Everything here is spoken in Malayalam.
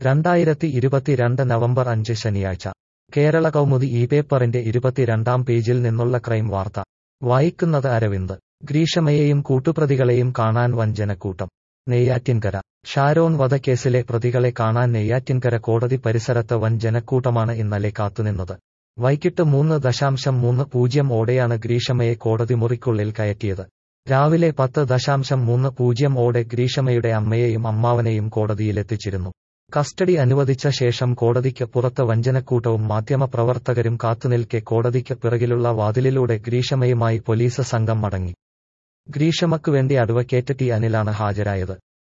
രണ്ടായിരത്തി ഇരുപത്തിരണ്ട് നവംബർ അഞ്ച് ശനിയാഴ്ച കേരള കൗമുദി ഈ പേപ്പറിന്റെ ഇരുപത്തിരണ്ടാം പേജിൽ നിന്നുള്ള ക്രൈം വാർത്ത വായിക്കുന്നത് അരവിന്ദ് ഗ്രീഷമയെയും കൂട്ടുപ്രതികളെയും കാണാൻ വഞ്ചനക്കൂട്ടം നെയ്യാറ്റിൻകര ഷാരോൺ വധക്കേസിലെ പ്രതികളെ കാണാൻ നെയ്യാറ്റിൻകര കോടതി പരിസരത്ത് വൻ ജനക്കൂട്ടമാണ് ഇന്നലെ കാത്തുനിന്നത് വൈകിട്ട് മൂന്ന് ദശാംശം മൂന്ന് പൂജ്യം ഓടെയാണ് ഗ്രീഷമയെ കോടതി മുറിക്കുള്ളിൽ കയറ്റിയത് രാവിലെ പത്ത് ദശാംശം മൂന്ന് പൂജ്യം ഓടെ ഗ്രീഷമയുടെ അമ്മയെയും അമ്മാവനെയും കോടതിയിലെത്തിച്ചിരുന്നു കസ്റ്റഡി അനുവദിച്ച ശേഷം കോടതിക്ക് പുറത്ത് വഞ്ചനക്കൂട്ടവും മാധ്യമപ്രവർത്തകരും കാത്തുനിൽക്കെ കോടതിക്ക് പിറകിലുള്ള വാതിലിലൂടെ ഗ്രീഷമയുമായി പോലീസ് സംഘം മടങ്ങി ഗ്രീഷമയ്ക്കു വേണ്ടി അഡ്വക്കേറ്റ് ടി അനിലാണ് ഹാജരായത്